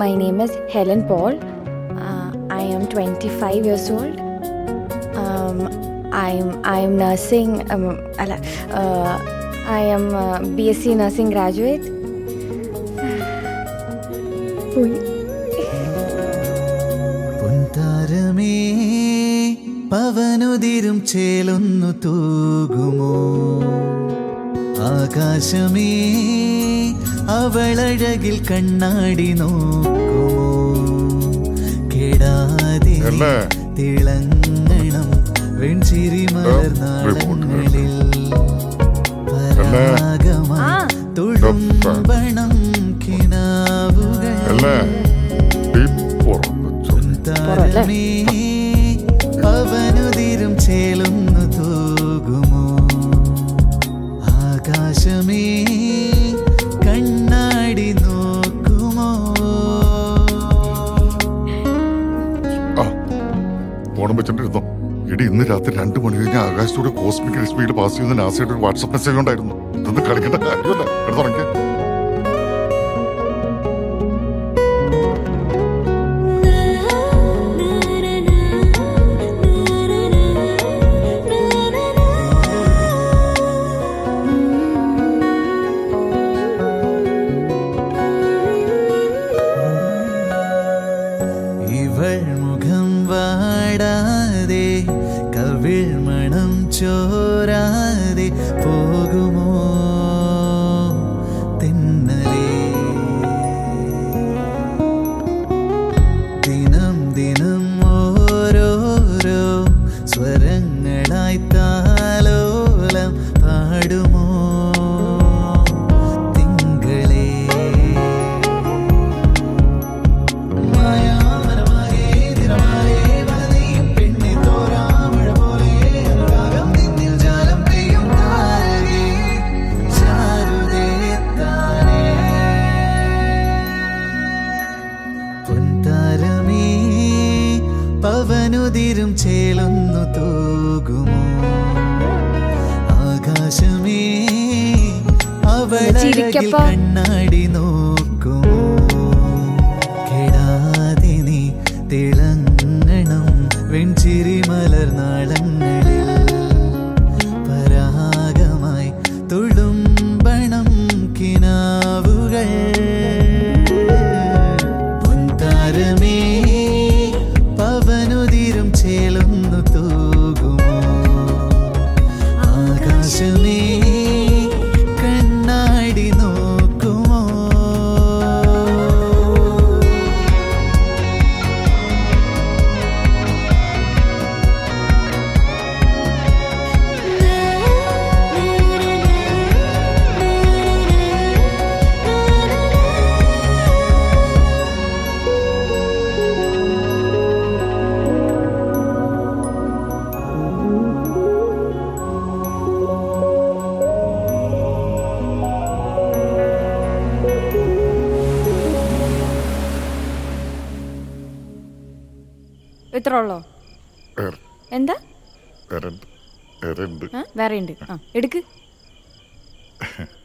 my name is Helen Paul. Uh, I am 25 years old. Um, I'm I'm nursing. Um, അല്ല, uh, I am uh, BSc nursing graduate. പോയി പൊൻതാരമേ പവനുതിരും ചേലൊന്നു തൂകുമോ ആകാശമേ അവളഴകിൽ കണ്ണാടി നോക്കുമോ കെടാതെ അല്ലേ? തിളങ്ങണം വെൺചിരി മലർനാളങ്ങളിൽ പരാഗമായി ആ. തുളുമ്പണം കിനാവുകൾ അല്ലേ deep പുറത്ത് ചൊല്ലി. താരമേ അവനുതിരും ചേലുന്നു തൂകുമോ ആകാശമേ കണ്ണാടി നോക്കുമോ ആ ഓണം വെച്ചിട്ടിരുന്നോ ഇടി ഇന്ന് രാത്രി രണ്ടു മണി കഴിഞ്ഞ് ആകാശത്തൂടെ കോസ്മിക് സ്പീഡ് പാസ് ചെയ്യുന്ന നാസയുടെ ഒരു വാട്സപ്പ് മെസ്സേജ് ഉണ്ടായിരുന്നു ഇതൊന്നും കളിക്കേണ്ട കാര്യമല്ല എടുത്തുറങ്ങി ഇവൾ മുഖം വാടാതെ കവിൾ മണം ചോരാതെ പോകുമോ തെന്നലേ ദിനം ദിനം ഓരോരോ സ്വരങ്ങളായി താലോലം പാടുമോ തിങ്കളേ മായാമനമാകെ തിരമാലേ വലതയും പെണ്ണെ തോരാമഴ പോലെ അനുരാഗം നിന്നിൽ ജാലം പെയ്യും താരകേ ചാരുതേ താനേ പൊൻതാരമേ പവനുതിരും ചേലൊന്നു തൂകുമോ ആകാശമേ അവളഴകിൽ ചിരിക്കപ്പാ. കണ്ണാടി നോക്കുമോ കെടാതെ നീ തിളങ്ങണം വെൺചിരി മലർനാളങ്ങളിൽ പരാഗമായി തുളുമ്പണം കിനാവുകൾ പൊൻതാരമേ പവനുതിരും ചേലൊന്നു തൂകുമോ ആകാശമേ കണ്ണാടി നോക്കുമോ ഇത്ര ഉള്ളോ വേറെ എന്താ വേറെ ഉണ്ട് വേറെ ഉണ്ട് ആ, വേറെ ഉണ്ട് ആ എടുക്ക്